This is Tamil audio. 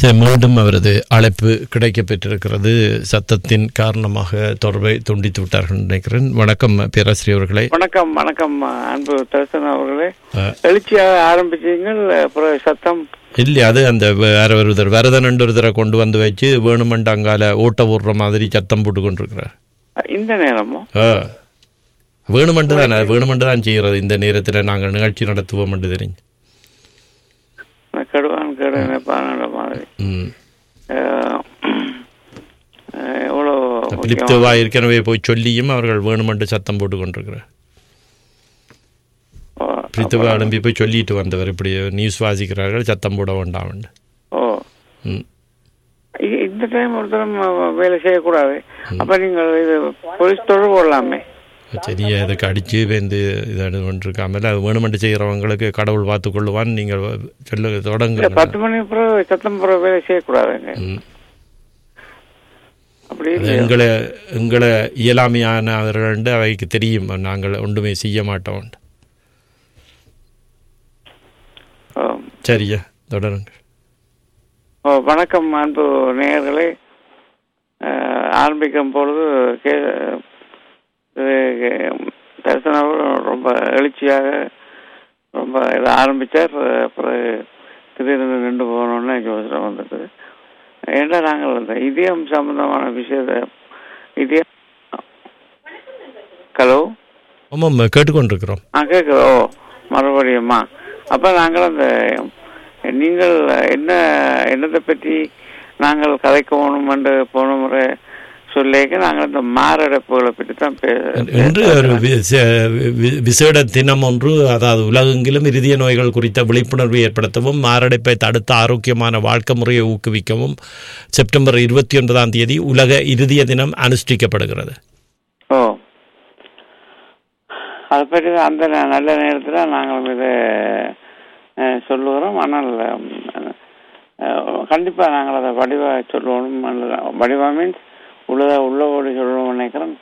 சரி, மீண்டும் அவரது அழைப்பு கிடைக்கப் பெற்றிருக்கிறது சத்தத்தின் காரணமாக தொடர்பை துண்டித்து விட்டார்கள் நினைக்கிறேன் வணக்கம் பேராசிரியர் அவர்களே வணக்கம் வணக்கம் அன்பு தர்சன் அவர்களே அஹ், எழுச்சியாக ஆரம்பிச்சீங்கள் அப்புறம் சத்தம் இல்லை அது அந்த வேற ஒருத்தர் வரதன் ஒருத்தரை கொண்டு வந்து வச்சு வேணுமெண்டு அங்கால ஓட்ட ஓடுற மாதிரி சத்தம் போட்டு கொண்டிருக்கிறார் இந்த நேரமும் ஆ வேணுமெண்டு தான் வேணுமெண்டு தான் செய்கிறது இந்த நேரத்தில் நாங்கள் நிகழ்ச்சி நடத்துவோம் என்று தெரிஞ்சு நான் கெடுவான் கெடு நினைப்பான மாதிரி ம் அஹ், அஹ், எவ்வளோ பிலிப்தேவா ஏற்கனவே போய் சொல்லியும் அவர்கள் வேணுமென்று சத்தம் போட்டு கொண்டிருக்கிறார் ஓ, பிரித்தவா எழும்பி போய் சொல்லிட்டு வந்தவர் இப்படி நியூஸ் வாசிக்கிறார்கள் சத்தம் போட வேண்டாம் என்று. ஓ ம் இ- இந்த டைம் ஒருத்தரும் வேலை செய்யக்கூடாது அப்ப நீங்கள் இது போலீஸ் தொடர்பு கொள்ளலாமே சரியா இதுக்கு அடித்து வந்து இதாக கொண்டிருக்காமல் அது வேணுமென்று செய்கிறவங்களுக்கு கடவுள் பார்த்து கொள்ளுவான் நீங்கள் சொல்ல இல்ல தொடங்க பத்து மணி பிறகு சத்தம் பிறகு வேலை செய்யக்கூடாதுங்க ம். அப்படி அது இல்லையா? எங்களை எங்களை இயலாமையான அவர்கள் அவைக்கு தெரியும் நாங்கள் ஒன்றுமே செய்ய மாட்டோம் ஓ. சரியா தொடருங்க ஓ, வணக்கம் அன்பு நேயர்களே அஹ், ஆரம்பிக்கும் பொழுது கே இது, தரிசன அவர்கள் ரொம்ப எழுச்சியாக ரொம்ப இதை ஆரம்பித்தார் அப்புறம் திடீர்னு நின்று போகணுன்னு யோசனை வந்தது ஏன்னா நாங்கள் இந்த இதயம் சம்பந்தமான விஷயத்தை இதயம் ஹலோ ஆமாம் கேட்டுக்கொண்டிருக்கிறோம் ஆ கேட்குறோம் மறுபடியுமா அப்போ நாங்கள் அந்த நீங்கள் என்ன என்னத்தை பற்றி நாங்கள் கதைக்கணும் என்று போன முறை சொல்லிக்க நாங்கள் இந்த மாரடைப்புகளை பற்றி தான் இன்று ஒரு வி- ச- வி- விசேட தினம் ஒன்று அதாவது உலகெங்கிலும் இருதய நோய்கள் குறித்த விழிப்புணர்வை ஏற்படுத்தவும் மாரடைப்பை தடுத்த ஆரோக்கியமான வாழ்க்கை முறையை ஊக்குவிக்கவும் செப்டம்பர் இருபத்தி ஒன்பதாம் தேதி உலக இருதய தினம் அனுஷ்டிக்கப்படுகிறது ஓ அதை பற்றி தான் அந்த ந- நல்ல நேரத்தில் நாங்கள் இதை அஹ், சொல்லுகிறோம் ஆனால் கண்டிப்பாக நாங்கள் அதை வடிவாக சொல்லணும் வடிவா மீன்ஸ் உள்ளத உள்ளவோடு சொல்லணும்னு நினைக்கிறோம்